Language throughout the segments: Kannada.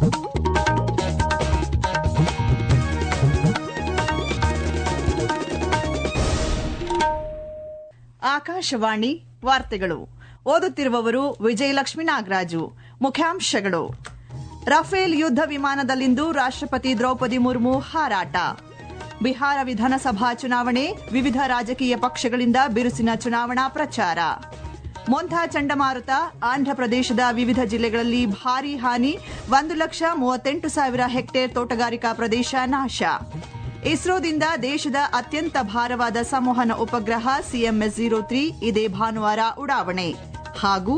ಆಕಾಶವಾಣಿ ವಾರ್ತೆಗಳು ಓದುತ್ತಿರುವವರು ವಿಜಯಲಕ್ಷ್ಮಿ ನಾಗರಾಜು ಮುಖ್ಯಾಂಶಗಳು ರಫೇಲ್ ಯುದ್ಧ ವಿಮಾನದಲ್ಲಿಂದು ರಾಷ್ಟ್ರಪತಿ ದ್ರೌಪದಿ ಮುರ್ಮು ಹಾರಾಟ ಬಿಹಾರ ವಿಧಾನಸಭಾ ಚುನಾವಣೆ ವಿವಿಧ ರಾಜಕೀಯ ಪಕ್ಷಗಳಿಂದ ಬಿರುಸಿನ ಚುನಾವಣಾ ಪ್ರಚಾರ ಮೊಂಥಾ ಚಂಡಮಾರುತ ಆಂಧ್ರಪ್ರದೇಶದ ವಿವಿಧ ಜಿಲ್ಲೆಗಳಲ್ಲಿ ಭಾರೀ ಹಾನಿ ಒಂದು ಲಕ್ಷ ಮೂವತ್ತೆಂಟು ಸಾವಿರ ಹೆಕ್ಟೇರ್ ತೋಟಗಾರಿಕಾ ಪ್ರದೇಶ ನಾಶ ಇಸ್ರೋದಿಂದ ದೇಶದ ಅತ್ಯಂತ ಭಾರವಾದ ಸಂವಹನ ಉಪಗ್ರಹ ಸಿಎಂಎಸ್ ಜೀರೋ ತ್ರೀ ಇದೇ ಭಾನುವಾರ ಉಡಾವಣೆ ಹಾಗೂ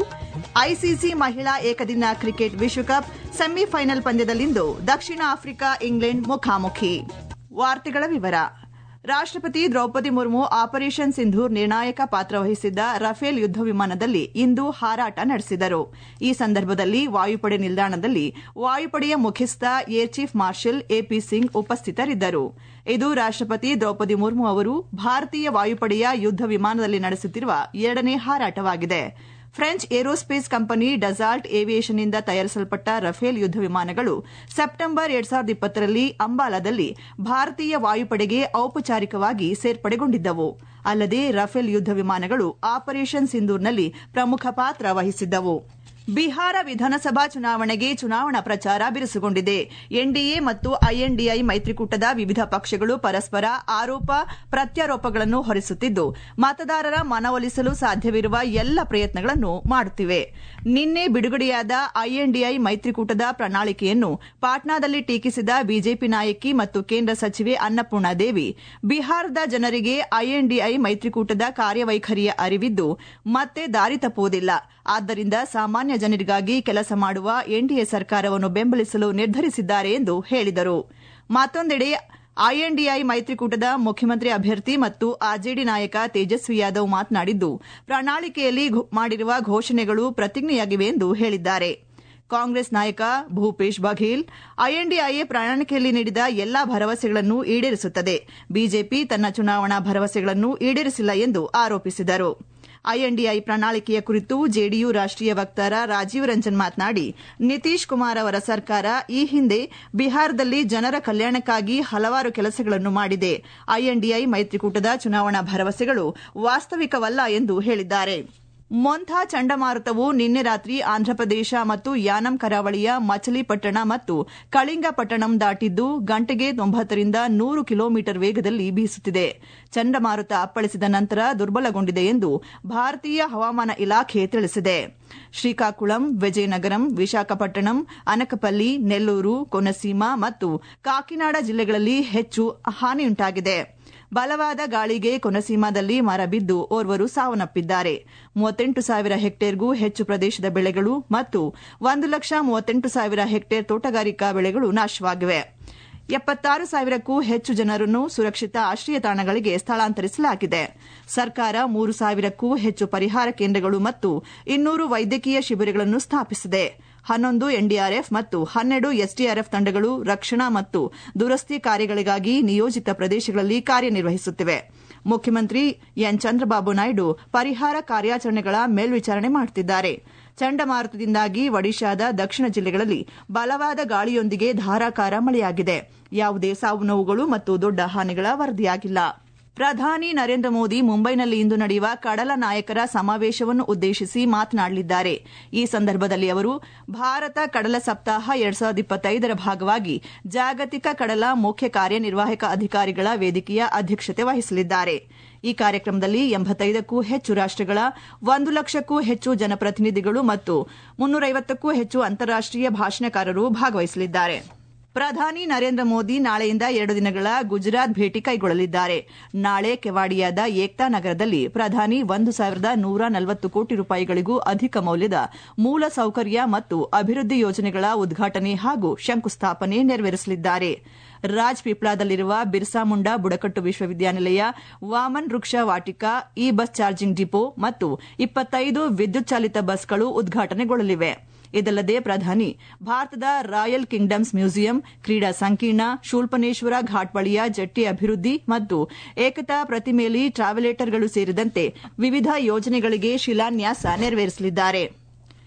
ಐಸಿಸಿ ಮಹಿಳಾ ಏಕದಿನ ಕ್ರಿಕೆಟ್ ವಿಶ್ವಕಪ್ ಸೆಮಿಫೈನಲ್ ಪಂದ್ಯದಲ್ಲಿಂದು ದಕ್ಷಿಣ ಆಫ್ರಿಕಾ ಇಂಗ್ಲೆಂಡ್ ಮುಖಾಮುಖಿ ವಾರ್ತೆಗಳ ವಿವರ ರಾಷ್ಟ್ರಪತಿ ದ್ರೌಪದಿ ಮುರ್ಮು ಆಪರೇಷನ್ ಸಿಂಧೂರ್ ನಿರ್ಣಾಯಕ ಪಾತ್ರ ವಹಿಸಿದ್ದ ರಫೇಲ್ ಯುದ್ಧ ವಿಮಾನದಲ್ಲಿ ಇಂದು ಹಾರಾಟ ನಡೆಸಿದರು ಈ ಸಂದರ್ಭದಲ್ಲಿ ವಾಯುಪಡೆ ನಿಲ್ದಾಣದಲ್ಲಿ ವಾಯುಪಡೆಯ ಮುಖ್ಯಸ್ಥ air chief marshal AP Singh ಉಪಸ್ಥಿತರಿದ್ದರು ಇದು ರಾಷ್ಟ್ರಪತಿ ದ್ರೌಪದಿ ಮುರ್ಮು ಅವರು ಭಾರತೀಯ ವಾಯುಪಡೆಯ ಯುದ್ಧ ವಿಮಾನದಲ್ಲಿ ನಡೆಸುತ್ತಿರುವ ಎರಡನೇ ಹಾರಾಟವಾಗಿದೆ ಫ್ರೆಂಚ್ ಏರೋಸ್ಪೇಸ್ ಕಂಪನಿ ಡಸಾಲ್ಟ್ ಏವಿಯೇಷನ್ನಿಂದ ತಯಾರಿಸಲ್ಪಟ್ಟ ರಫೇಲ್ ಯುದ್ಧ ವಿಮಾನಗಳು ಸೆಪ್ಟೆಂಬರ್ ಎರಡ್ ಸಾವಿರದ ಇಪ್ಪತ್ತರಲ್ಲಿ ಅಂಬಾಲಾದಲ್ಲಿ ಭಾರತೀಯ ವಾಯುಪಡೆಗೆ ಔಪಚಾರಿಕವಾಗಿ ಸೇರ್ಪಡೆಗೊಂಡಿದ್ದವು ಅಲ್ಲದೆ ರಫೇಲ್ ಯುದ್ಧ ವಿಮಾನಗಳು ಆಪರೇಷನ್ ಸಿಂಧೂರ್ನಲ್ಲಿ ಪ್ರಮುಖ ಪಾತ್ರ ವಹಿಸಿದ್ದವು ಬಿಹಾರ ವಿಧಾನಸಭಾ ಚುನಾವಣೆಗೆ ಚುನಾವಣಾ ಪ್ರಚಾರ ಬಿರುಸುಗೊಂಡಿದೆ ಎನ್ಡಿಎ ಮತ್ತು ಐಎನ್ಡಿಐ ಮೈತ್ರಿಕೂಟದ ವಿವಿಧ ಪಕ್ಷಗಳು ಪರಸ್ಪರ ಆರೋಪ ಪ್ರತ್ಯಾರೋಪಗಳನ್ನು ಹೊರಿಸುತ್ತಿದ್ದು ಮತದಾರರ ಮನವೊಲಿಸಲು ಸಾಧ್ಯವಿರುವ ಎಲ್ಲ ಪ್ರಯತ್ನಗಳನ್ನು ಮಾಡುತ್ತಿವೆ ನಿನ್ನೆ ಬಿಡುಗಡೆಯಾದ ಐಎನ್ಡಿಐ ಮೈತ್ರಿಕೂಟದ ಪ್ರಣಾಳಿಕೆಯನ್ನು ಪಾಟ್ನಾದಲ್ಲಿ ಟೀಕಿಸಿದ ಬಿಜೆಪಿ ನಾಯಕಿ ಮತ್ತು ಕೇಂದ್ರ ಸಚಿವೆ ಅನ್ನಪೂರ್ಣ ದೇವಿ ಬಿಹಾರದ ಜನರಿಗೆ ಐಎನ್ಡಿಐ ಮೈತ್ರಿಕೂಟದ ಕಾರ್ಯವೈಖರಿಯ ಅರಿವಿದ್ದು ಮತ್ತೆ ದಾರಿ ತಪ್ಪುವುದಿಲ್ಲ ಆದ್ದರಿಂದ ಸಾಮಾನ್ಯ ಜನರಿಗಾಗಿ ಕೆಲಸ ಮಾಡುವ ಎನ್ಡಿಎ ಸರ್ಕಾರವನ್ನು ಬೆಂಬಲಿಸಲು ನಿರ್ಧರಿಸಿದ್ದಾರೆ ಎಂದು ಹೇಳಿದರು ಮತ್ತೊಂದೆಡೆ ಐಎನ್ಡಿಐ ಮೈತ್ರಿಕೂಟದ ಮುಖ್ಯಮಂತ್ರಿ ಅಭ್ಯರ್ಥಿ ಮತ್ತು ಆರ್ಜೆಡಿ ನಾಯಕ ತೇಜಸ್ವಿ ಯಾದವ್ ಮಾತನಾಡಿದ್ದು ಪ್ರಣಾಳಿಕೆಯಲ್ಲಿ ಮಾಡಿರುವ ಘೋಷಣೆಗಳು ಪ್ರತಿಜ್ಞೆಯಾಗಿವೆ ಎಂದು ಹೇಳಿದ್ದಾರೆ ಕಾಂಗ್ರೆಸ್ ನಾಯಕ ಭೂಪೇಶ್ ಬಘೇಲ್ ಐಎನ್ಡಿಐಎ ಪ್ರಣಾಳಿಕೆಯಲ್ಲಿ ನೀಡಿದ ಎಲ್ಲಾ ಭರವಸೆಗಳನ್ನು ಈಡೇರಿಸುತ್ತದೆ ಬಿಜೆಪಿ ತನ್ನ ಚುನಾವಣಾ ಭರವಸೆಗಳನ್ನು ಈಡೇರಿಸಿಲ್ಲ ಎಂದು ಆರೋಪಿಸಿದರು ಐಎನ್ಡಿಐ ಪ್ರಣಾಳಿಕೆಯ ಕುರಿತು ಜೆಡಿಯು ರಾಷ್ಟೀಯ ವಕ್ತಾರ ರಾಜೀವ್ ರಂಜನ್ ಮಾತನಾಡಿ ನಿತೀಶ್ ಕುಮಾರ್ ಅವರ ಸರ್ಕಾರ ಈ ಹಿಂದೆ ಬಿಹಾರದಲ್ಲಿ ಜನರ ಕಲ್ಯಾಣಕ್ಕಾಗಿ ಹಲವಾರು ಕೆಲಸಗಳನ್ನು ಮಾಡಿದೆ ಐಎನ್ಡಿಐ ಮೈತ್ರಿಕೂಟದ ಚುನಾವಣಾ ಭರವಸೆಗಳು ವಾಸ್ತವಿಕವಲ್ಲ ಎಂದು ಹೇಳಿದ್ದಾರೆ ಮೊಂಥಾ ಚಂಡಮಾರುತವು ನಿನ್ನೆ ರಾತ್ರಿ ಆಂಧ್ರಪ್ರದೇಶ ಮತ್ತು ಯಾನಂ ಕರಾವಳಿಯ ಮಚಲಿಪಟ್ಟಣ ಮತ್ತು ಕಳಿಂಗಪಟ್ಟಣಂ ದಾಟಿದ್ದು ಗಂಟೆಗೆ ತೊಂಬತ್ತರಿಂದ ನೂರು ಕಿಲೋಮೀಟರ್ ವೇಗದಲ್ಲಿ ಬೀಸುತ್ತಿದೆ ಚಂಡಮಾರುತ ಅಪ್ಪಳಿಸಿದ ನಂತರ ದುರ್ಬಲಗೊಂಡಿದೆ ಎಂದು ಭಾರತೀಯ ಹವಾಮಾನ ಇಲಾಖೆ ತಿಳಿಸಿದೆ ಶ್ರೀಕಾಕುಳಂ ವಿಜಯನಗರಂ ವಿಶಾಖಪಟ್ಟಣಂ ಅನಕಪಲ್ಲಿ ನೆಲ್ಲೂರು ಕೊನಸೀಮ ಮತ್ತು ಕಾಕಿನಾಡ ಜಿಲ್ಲೆಗಳಲ್ಲಿ ಹೆಚ್ಚು ಹಾನಿಯುಂಟಾಗಿದೆ ಬಲವಾದ ಗಾಳಿಗೆ ಕೊನಸೀಮಾದಲ್ಲಿ ಮರ ಬಿದ್ದು ಓರ್ವರು ಸಾವನ್ನಪ್ಪಿದ್ದಾರೆ ಮೂವತ್ತೆಂಟು ಸಾವಿರ ಹೆಕ್ಟೇರ್ಗೂ ಹೆಚ್ಚು ಪ್ರದೇಶದ ಬೆಳೆಗಳು ಮತ್ತು ಒಂದು ಲಕ್ಷ ಮೂವತ್ತೆಂಟು ಸಾವಿರ ಹೆಕ್ಟೇರ್ ತೋಟಗಾರಿಕಾ ಬೆಳೆಗಳು ನಾಶವಾಗಿವೆ ಎಪ್ಪತ್ತಾರು ಸಾವಿರಕ್ಕೂ ಹೆಚ್ಚು ಜನರನ್ನು ಸುರಕ್ಷಿತ ಆಶ್ರಯ ತಾಣಗಳಿಗೆ ಸ್ಥಳಾಂತರಿಸಲಾಗಿದೆ ಸರ್ಕಾರ ಮೂರು ಸಾವಿರಕ್ಕೂ ಹೆಚ್ಚು ಪರಿಹಾರ ಕೇಂದ್ರಗಳು ಮತ್ತು ಇನ್ನೂರು ವೈದ್ಯಕೀಯ ಶಿಬಿರಗಳನ್ನು ಸ್ಥಾಪಿಸಿದೆ ಹನ್ನೊಂದು ಎನ್ಡಿಆರ್ಎಫ್ ಮತ್ತು ಹನ್ನೆರಡು ಎಸ್ಡಿಆರ್ಎಫ್ ತಂಡಗಳು ರಕ್ಷಣಾ ಮತ್ತು ದುರಸ್ತಿ ಕಾರ್ಯಗಳಿಗಾಗಿ ನಿಯೋಜಿತ ಪ್ರದೇಶಗಳಲ್ಲಿ ಕಾರ್ಯನಿರ್ವಹಿಸುತ್ತಿವೆ ಮುಖ್ಯಮಂತ್ರಿ ಎನ್ ಚಂದ್ರಬಾಬು ನಾಯ್ಡು ಪರಿಹಾರ ಕಾರ್ಯಾಚರಣೆಗಳ ಮೇಲ್ವಿಚಾರಣೆ ಮಾಡುತ್ತಿದ್ದಾರೆ ಚಂಡಮಾರುತದಿಂದಾಗಿ ಒಡಿಶಾದ ದಕ್ಷಿಣ ಜಿಲ್ಲೆಗಳಲ್ಲಿ ಬಲವಾದ ಗಾಳಿಯೊಂದಿಗೆ ಧಾರಾಕಾರ ಮಳೆಯಾಗಿದೆ ಯಾವುದೇ ಸಾವು ನೋವುಗಳು ಮತ್ತು ದೊಡ್ಡ ಹಾನಿಗಳ ವರದಿಯಾಗಿಲ್ಲ ಪ್ರಧಾನಿ ನರೇಂದ್ರ ಮೋದಿ ಮುಂಬೈನಲ್ಲಿ ಇಂದು ನಡೆಯುವ ಕಡಲ ನಾಯಕರ ಸಮಾವೇಶವನ್ನು ಉದ್ದೇಶಿಸಿ ಮಾತನಾಡಲಿದ್ದಾರೆ ಈ ಸಂದರ್ಭದಲ್ಲಿ ಅವರು ಭಾರತ ಕಡಲ ಸಪ್ತಾಹ ಎರಡ್ ಸಾವಿರದ ಇಪ್ಪತ್ತೈದರ ಭಾಗವಾಗಿ ಜಾಗತಿಕ ಕಡಲ ಮುಖ್ಯ ಕಾರ್ಯನಿರ್ವಾಹಕ ಅಧಿಕಾರಿಗಳ ವೇದಿಕೆಯ ಅಧ್ಯಕ್ಷತೆ ವಹಿಸಲಿದ್ದಾರೆ ಈ ಕಾರ್ಯಕ್ರಮದಲ್ಲಿ ಎಂಬತ್ತೈದಕ್ಕೂ ಹೆಚ್ಚು ರಾಷ್ಟಗಳ ಒಂದು ಲಕ್ಷಕ್ಕೂ ಹೆಚ್ಚು ಜನಪ್ರತಿನಿಧಿಗಳು ಮತ್ತು ಮುನ್ನೂರೈವತ್ತಕ್ಕೂ ಹೆಚ್ಚು ಅಂತಾರಾಷ್ಟೀಯ ಭಾಷಣಕಾರರು ಭಾಗವಹಿಸಲಿದ್ದಾರೆ ಪ್ರಧಾನಿ ನರೇಂದ್ರ ಮೋದಿ ನಾಳೆಯಿಂದ ಎರಡು ದಿನಗಳ ಗುಜರಾತ್ ಭೇಟಿ ಕೈಗೊಳ್ಳಲಿದ್ದಾರೆ ನಾಳೆ ಕೆವಾಡಿಯಾದ ಏಕ್ತಾ ನಗರದಲ್ಲಿ ಪ್ರಧಾನಿ ಒಂದು ಸಾವಿರದ ನೂರ ನಲವತ್ತು ಕೋಟಿ ರೂಪಾಯಿಗಳಿಗೂ ಅಧಿಕ ಮೌಲ್ಯದ ಮೂಲ ಸೌಕರ್ಯ ಮತ್ತು ಅಭಿವೃದ್ಧಿ ಯೋಜನೆಗಳ ಉದ್ಘಾಟನೆ ಹಾಗೂ ಶಂಕುಸ್ಥಾಪನೆ ನೆರವೇರಿಸಲಿದ್ದಾರೆ ರಾಜ್ ಪಿಪ್ಲಾದಲ್ಲಿರುವ ಬಿರ್ಸಾ ಮುಂಡಾ ಬುಡಕಟ್ಟು ವಿಶ್ವವಿದ್ಯಾನಿಲಯ ವಾಮನ್ ವೃಕ್ಷ ವಾಟಿಕಾ ಇ ಬಸ್ ಚಾರ್ಜಿಂಗ್ ಡಿಪೋ ಮತ್ತು ಇಪ್ಪತ್ತೈದು ವಿದ್ಯುತ್ ಚಾಲಿತ ಬಸ್ಗಳು ಉದ್ಘಾಟನೆಗೊಳ್ಳಲಿವೆ ಇದಲ್ಲದೆ ಪ್ರಧಾನಿ ಭಾರತದ ರಾಯಲ್ ಕಿಂಗ್ಡಮ್ಸ್ ಮ್ಯೂಸಿಯಂ ಕ್ರೀಡಾ ಸಂಕೀರ್ಣ ಶೂಲ್ಪನೇಶ್ವರ ಘಾಟ್ ಬಳಿಯ ಜಟ್ಟಿ ಅಭಿವೃದ್ಧಿ ಮತ್ತು ಏಕತಾ ಪ್ರತಿಮೆಯಲ್ಲಿ ಟ್ರಾವೆಲೇಟರ್ಗಳು ಸೇರಿದಂತೆ ವಿವಿಧ ಯೋಜನೆಗಳಿಗೆ ಶಿಲಾನ್ಯಾಸ ನೆರವೇರಿಸಲಿದ್ದಾರೆ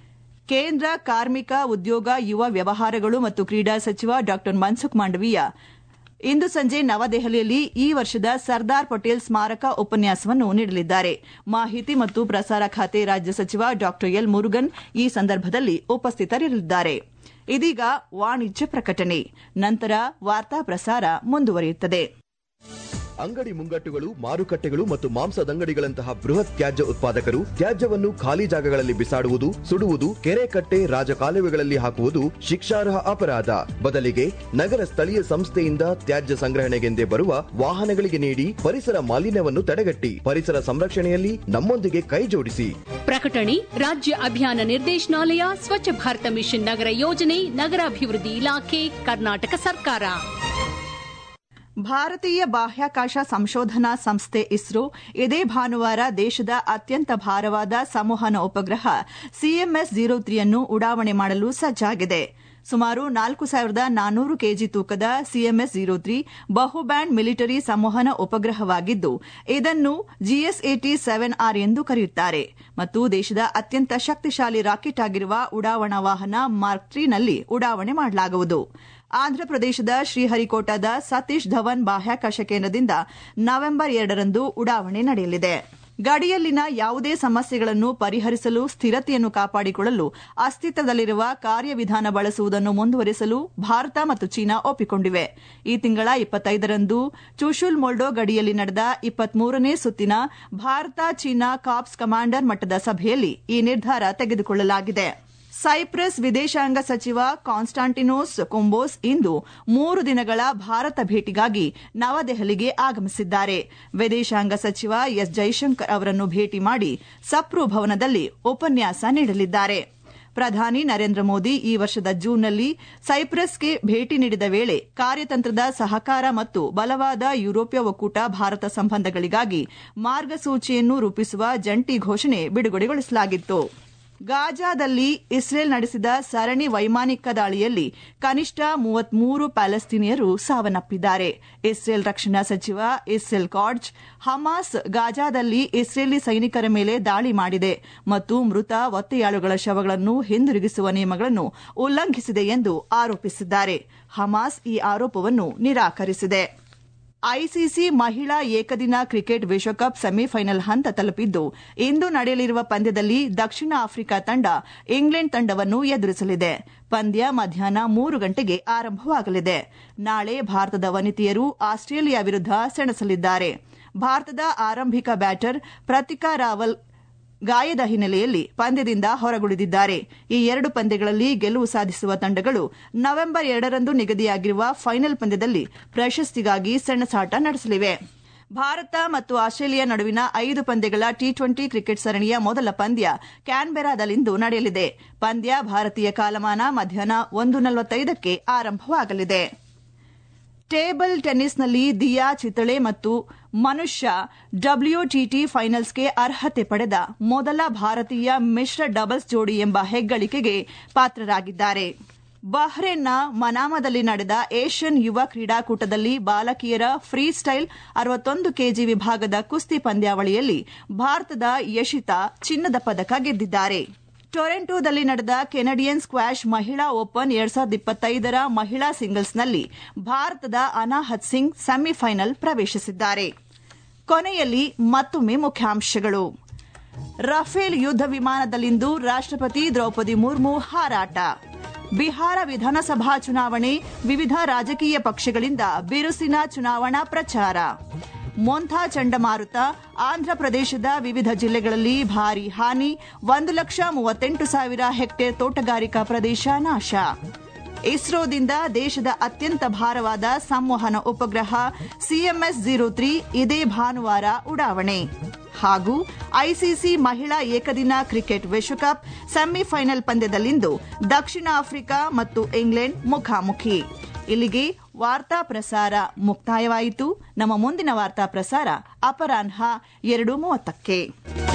ಕೇಂದ್ರ ಕಾರ್ಮಿಕ ಉದ್ಯೋಗ ಯುವ ವ್ಯವಹಾರಗಳು ಮತ್ತು ಕ್ರೀಡಾ ಸಚಿವ ಡಾ ಮನ್ಸುಖ್ ಮಾಂಡವೀಯ ಇಂದು ಸಂಜೆ ನವದೆಹಲಿಯಲ್ಲಿ ಈ ವರ್ಷದ ಸರ್ದಾರ್ ಪಟೇಲ್ ಸ್ಮಾರಕ ಉಪನ್ಯಾಸವನ್ನು ನೀಡಲಿದ್ದಾರೆ ಮಾಹಿತಿ ಮತ್ತು ಪ್ರಸಾರ ಖಾತೆ ರಾಜ್ಯ ಸಚಿವ ಡಾ ಎಲ್ ಮುರುಗನ್ ಈ ಸಂದರ್ಭದಲ್ಲಿ ಉಪಸ್ಥಿತರಿರಲಿದ್ದಾರೆ ಇದೀಗ ವಾಣಿಜ್ಯ ಪ್ರಕಟಣೆ ನಂತರ ವಾರ್ತಾ ಪ್ರಸಾರ ಮುಂದುವರಿಯುತ್ತದೆ ಅಂಗಡಿ ಮುಂಗಟ್ಟುಗಳು ಮಾರುಕಟ್ಟೆಗಳು ಮತ್ತು ಮಾಂಸದಂಗಡಿಗಳಂತಹ ಬೃಹತ್ ತ್ಯಾಜ್ಯ ಉತ್ಪಾದಕರು ತ್ಯಾಜ್ಯವನ್ನು ಖಾಲಿ ಜಾಗಗಳಲ್ಲಿ ಬಿಸಾಡುವುದು ಸುಡುವುದು ಕೆರೆ ಕಟ್ಟೆ ರಾಜಕಾಲುವೆಗಳಲ್ಲಿ ಹಾಕುವುದು ಶಿಕ್ಷಾರ್ಹ ಅಪರಾಧ ಬದಲಿಗೆ ನಗರ ಸ್ಥಳೀಯ ಸಂಸ್ಥೆಯಿಂದ ತ್ಯಾಜ್ಯ ಸಂಗ್ರಹಣೆಗೆಂದೇ ಬರುವ ವಾಹನಗಳಿಗೆ ನೀಡಿ ಪರಿಸರ ಮಾಲಿನ್ಯವನ್ನು ತಡೆಗಟ್ಟಿ ಪರಿಸರ ಸಂರಕ್ಷಣೆಯಲ್ಲಿ ನಮ್ಮೊಂದಿಗೆ ಕೈ ಜೋಡಿಸಿ ಪ್ರಕಟಣೆ ರಾಜ್ಯ ಅಭಿಯಾನ ನಿರ್ದೇಶನಾಲಯ ಸ್ವಚ್ಛ ಭಾರತ ಮಿಷನ್ ನಗರ ಯೋಜನೆ ನಗರಾಭಿವೃದ್ಧಿ ಇಲಾಖೆ ಕರ್ನಾಟಕ ಸರ್ಕಾರ ಭಾರತೀಯ ಬಾಹ್ಯಾಕಾಶ ಸಂಶೋಧನಾ ಸಂಸ್ಥೆ ಇಸ್ರೋ ಇದೇ ಭಾನುವಾರ ದೇಶದ ಅತ್ಯಂತ ಭಾರವಾದ ಸಂವಹನ ಉಪಗ್ರಹ ಸಿಎಂಎಸ್ ಜೀರೋ ತ್ರೀಯನ್ನು ಉಡಾವಣೆ ಮಾಡಲು ಸಜ್ಜಾಗಿದೆ ಸುಮಾರು ನಾಲ್ಕು ಸಾವಿರದ ನಾನ್ನೂರು ಕೆಜಿ ತೂಕದ ಸಿಎಂಎಸ್ ಜೀರೋ ತ್ರೀ ಬಹುಬ್ಯಾಂಡ್ ಮಿಲಿಟರಿ ಸಂವಹನ ಉಪಗ್ರಹವಾಗಿದ್ದು ಇದನ್ನು ಜಿಎಸ್ಎಟಿ ಸೆವೆನ್ ಆರ್ ಎಂದು ಕರೆಯುತ್ತಾರೆ ಮತ್ತು ದೇಶದ ಅತ್ಯಂತ ಶಕ್ತಿಶಾಲಿ ರಾಕೆಟ್ ಆಗಿರುವ ಉಡಾವಣಾ ವಾಹನ ಮಾರ್ಕ್ ತ್ರೀನಲ್ಲಿ ಉಡಾವಣೆ ಮಾಡಲಾಗುವುದು ಆಂಧ್ರಪ್ರದೇಶದ ಶ್ರೀಹರಿಕೋಟಾದ ಸತೀಶ್ ಧವನ್ ಬಾಹ್ಯಾಕಾಶ ಕೇಂದ್ರದಿಂದ ನವೆಂಬರ್ ಎರಡರಂದು ಉಡಾವಣೆ ನಡೆಯಲಿದೆ ಗಡಿಯಲ್ಲಿನ ಯಾವುದೇ ಸಮಸ್ಯೆಗಳನ್ನು ಪರಿಹರಿಸಲು ಸ್ಥಿರತೆಯನ್ನು ಕಾಪಾಡಿಕೊಳ್ಳಲು ಅಸ್ತಿತ್ವದಲ್ಲಿರುವ ಕಾರ್ಯವಿಧಾನ ಬಳಸುವುದನ್ನು ಮುಂದುವರೆಸಲು ಭಾರತ ಮತ್ತು ಚೀನಾ ಒಪ್ಪಿಕೊಂಡಿವೆ ಈ ತಿಂಗಳ ಇಪ್ಪತ್ತೈದರಂದು ಚುಶುಲ್ ಮೊಲ್ಡೋ ಗಡಿಯಲ್ಲಿ ನಡೆದ ಇಪ್ಪತ್ಮೂರನೇ ಸುತ್ತಿನ ಭಾರತ ಚೀನಾ ಕಾಪ್ಸ್ ಕಮಾಂಡರ್ ಮಟ್ಟದ ಸಭೆಯಲ್ಲಿ ಈ ನಿರ್ಧಾರ ತೆಗೆದುಕೊಳ್ಳಲಾಗಿದೆ ಸೈಪ್ರಸ್ ವಿದೇಶಾಂಗ ಸಚಿವ ಕಾನ್ಸ್ಟಾಂಟಿನೋಸ್ ಕೊಂಬೋಸ್ ಇಂದು ಮೂರು ದಿನಗಳ ಭಾರತ ಭೇಟಿಗಾಗಿ ನವದೆಹಲಿಗೆ ಆಗಮಿಸಿದ್ದಾರೆ ವಿದೇಶಾಂಗ ಸಚಿವ ಎಸ್ ಜೈಶಂಕರ್ ಅವರನ್ನು ಭೇಟಿ ಮಾಡಿ ಸಪ್ರು ಭವನದಲ್ಲಿ ಉಪನ್ಯಾಸ ನೀಡಲಿದ್ದಾರೆ ಪ್ರಧಾನಿ ನರೇಂದ್ರ ಮೋದಿ ಈ ವರ್ಷದ ಜೂನ್ನಲ್ಲಿ ಸೈಪ್ರಸ್ಗೆ ಭೇಟಿ ನೀಡಿದ ವೇಳೆ ಕಾರ್ಯತಂತ್ರದ ಸಹಕಾರ ಮತ್ತು ಬಲವಾದ ಯುರೋಪಿಯ ಒಕ್ಕೂಟ ಭಾರತ ಸಂಬಂಧಗಳಿಗಾಗಿ ಮಾರ್ಗಸೂಚಿಯನ್ನು ರೂಪಿಸುವ ಜಂಟಿ ಘೋಷಣೆ ಬಿಡುಗಡೆಗೊಳಿಸಲಾಗಿತ್ತು ಗಾಜಾದಲ್ಲಿ ಇಸ್ರೇಲ್ ನಡೆಸಿದ ಸರಣಿ ವೈಮಾನಿಕ ದಾಳಿಯಲ್ಲಿ ಕನಿಷ್ಠ ಮೂವತ್ಮೂರು ಪ್ಯಾಲೆಸ್ತೀನಿಯರು ಸಾವನ್ನಪ್ಪಿದ್ದಾರೆ ಇಸ್ರೇಲ್ ರಕ್ಷಣಾ ಸಚಿವ ಇಸ್ರೇಲ್ ಕಾಡ್ಜ್ ಹಮಾಸ್ ಗಾಜಾದಲ್ಲಿ ಇಸ್ರೇಲಿ ಸೈನಿಕರ ಮೇಲೆ ದಾಳಿ ಮಾಡಿದೆ ಮತ್ತು ಮೃತ ಒತ್ತೆಯಾಳುಗಳ ಶವಗಳನ್ನು ಹಿಂದಿರುಗಿಸುವ ನಿಯಮಗಳನ್ನು ಉಲ್ಲಂಘಿಸಿದೆ ಎಂದು ಆರೋಪಿಸಿದ್ದಾರೆ ಹಮಾಸ್ ಈ ಆರೋಪವನ್ನು ನಿರಾಕರಿಸಿದೆ ಐಸಿಸಿ ಮಹಿಳಾ ಏಕದಿನ ಕ್ರಿಕೆಟ್ ವಿಶ್ವಕಪ್ ಸೆಮಿಫೈನಲ್ ಹಂತ ತಲುಪಿದ್ದು ಇಂದು ನಡೆಯಲಿರುವ ಪಂದ್ಯದಲ್ಲಿ ದಕ್ಷಿಣ ಆಫ್ರಿಕಾ ತಂಡ ಇಂಗ್ಲೆಂಡ್ ತಂಡವನ್ನು ಎದುರಿಸಲಿದೆ ಪಂದ್ಯ ಮಧ್ಯಾಹ್ನ ಮೂರು ಗಂಟೆಗೆ ಆರಂಭವಾಗಲಿದೆ ನಾಳೆ ಭಾರತದ ವನಿತೆಯರು ಆಸ್ಟ್ರೇಲಿಯಾ ವಿರುದ್ಧ ಸೆಣಸಲಿದ್ದಾರೆ ಭಾರತದ ಆರಂಭಿಕ ಬ್ಯಾಟರ್ ಪ್ರತಿಕಾ ರಾವಲ್ ಗಾಯದ ಹಿನ್ನೆಲೆಯಲ್ಲಿ ಪಂದ್ಯದಿಂದ ಹೊರಗುಳಿದಿದ್ದಾರೆ ಈ ಎರಡು ಪಂದ್ಯಗಳಲ್ಲಿ ಗೆಲುವು ಸಾಧಿಸುವ ತಂಡಗಳು ನವೆಂಬರ್ ಎರಡರಂದು ನಿಗದಿಯಾಗಿರುವ ಫೈನಲ್ ಪಂದ್ಯದಲ್ಲಿ ಪ್ರಶಸ್ತಿಗಾಗಿ ಸೆಣಸಾಟ ನಡೆಸಲಿವೆ ಭಾರತ ಮತ್ತು ಆಸ್ಟ್ರೇಲಿಯಾ ನಡುವಿನ ಐದು ಪಂದ್ಯಗಳ ಟಿ ಟ್ವೆಂಟಿ ಕ್ರಿಕೆಟ್ ಸರಣಿಯ ಮೊದಲ ಪಂದ್ಯ ಕ್ಯಾನ್ಬೆರಾದಲ್ಲಿಂದು ನಡೆಯಲಿದೆ ಪಂದ್ಯ ಭಾರತೀಯ ಕಾಲಮಾನ ಮಧ್ಯಾಹ್ನ ಒಂದು ನಲವತ್ತೈದಕ್ಕೆ ಆರಂಭವಾಗಲಿದೆ ಟೇಬಲ್ ಟೆನ್ನಿಸ್ನಲ್ಲಿ ದಿಯಾ ಚಿತಳೆ ಮತ್ತು ಮನುಷ್ಯ ಡಬ್ಲ್ಯೂಟಿಟಿ ಫೈನಲ್ಸ್ಗೆ ಅರ್ಹತೆ ಪಡೆದ ಮೊದಲ ಭಾರತೀಯ ಮಿಶ್ರ ಡಬಲ್ಸ್ ಜೋಡಿ ಎಂಬ ಹೆಗ್ಗಳಿಕೆಗೆ ಪಾತ್ರರಾಗಿದ್ದಾರೆ ಬಹ್ರೇನ್ನ ಮನಾಮದಲ್ಲಿ ನಡೆದ ಏಷ್ಯನ್ ಯುವ ಕ್ರೀಡಾಕೂಟದಲ್ಲಿ ಬಾಲಕಿಯರ ಫ್ರೀ ಸ್ಟೈಲ್ ಅರವತ್ತೊಂದು ಕೆಜಿ ವಿಭಾಗದ ಕುಸ್ತಿ ಪಂದ್ಯಾವಳಿಯಲ್ಲಿ ಭಾರತದ ಯಶಿತಾ ಚಿನ್ನದ ಪದಕ ಗೆದ್ದಿದ್ದಾರೆ ಟೊರೆಂಟೊದಲ್ಲಿ ನಡೆದ ಕೆನಡಿಯನ್ ಸ್ಕ್ವಾಷ್ ಮಹಿಳಾ ಓಪನ್ ಎರಡ್ ಸಾವಿರದ ಇಪ್ಪತ್ತೈದರ ಮಹಿಳಾ ಸಿಂಗಲ್ಸ್ನಲ್ಲಿ ಭಾರತದ ಅನಾಹತ್ ಸಿಂಗ್ ಸೆಮಿಫೈನಲ್ ಪ್ರವೇಶಿಸಿದ್ದಾರೆ ಕೊನೆಯಲ್ಲಿ ಮತ್ತೊಮ್ಮೆ ಮುಖ್ಯಾಂಶಗಳು ರಫೇಲ್ ಯುದ್ಧ ವಿಮಾನದಲ್ಲಿಂದು ರಾಷ್ಟಪತಿ ದ್ರೌಪದಿ ಮುರ್ಮು ಹಾರಾಟ ಬಿಹಾರ ವಿಧಾನಸಭಾ ಚುನಾವಣೆ ವಿವಿಧ ರಾಜಕೀಯ ಪಕ್ಷಗಳಿಂದ ಬಿರುಸಿನ ಚುನಾವಣಾ ಪ್ರಚಾರ ಮೊಂಥಾ ಚಂಡಮಾರುತ ಆಂಧ್ರಪ್ರದೇಶದ ವಿವಿಧ ಜಿಲ್ಲೆಗಳಲ್ಲಿ ಭಾರೀ ಹಾನಿ ಒಂದು ಲಕ್ಷ ಮೂವತ್ತೆಂಟು ಸಾವಿರ ಹೆಕ್ಟೇರ್ ತೋಟಗಾರಿಕಾ ಪ್ರದೇಶ ನಾಶ ಇಸ್ರೋದಿಂದ ದೇಶದ ಅತ್ಯಂತ ಭಾರವಾದ ಸಂವಹನ ಉಪಗ್ರಹ ಸಿಎಂಎಸ್ ಜೀರೋ ತ್ರೀ ಇದೇ ಭಾನುವಾರ ಉಡಾವಣೆ ಹಾಗೂ ಐಸಿಸಿ ಮಹಿಳಾ ಏಕದಿನ ಕ್ರಿಕೆಟ್ ವಿಶ್ವಕಪ್ ಸೆಮಿಫೈನಲ್ ಪಂದ್ಯದಲ್ಲಿಂದು ದಕ್ಷಿಣ ಆಫ್ರಿಕಾ ಮತ್ತು ಇಂಗ್ಲೆಂಡ್ ಮುಖಾಮುಖಿ ಇಲ್ಲಿಗೆ ವಾರ್ತಾ ಪ್ರಸಾರ ಮುಕ್ತಾಯವಾಯಿತು ನಮ್ಮ ಮುಂದಿನ ವಾರ್ತಾ ಪ್ರಸಾರ ಅಪರಾಹ್ನ ಎರಡು ಮೂವತ್ತಕ್ಕೆ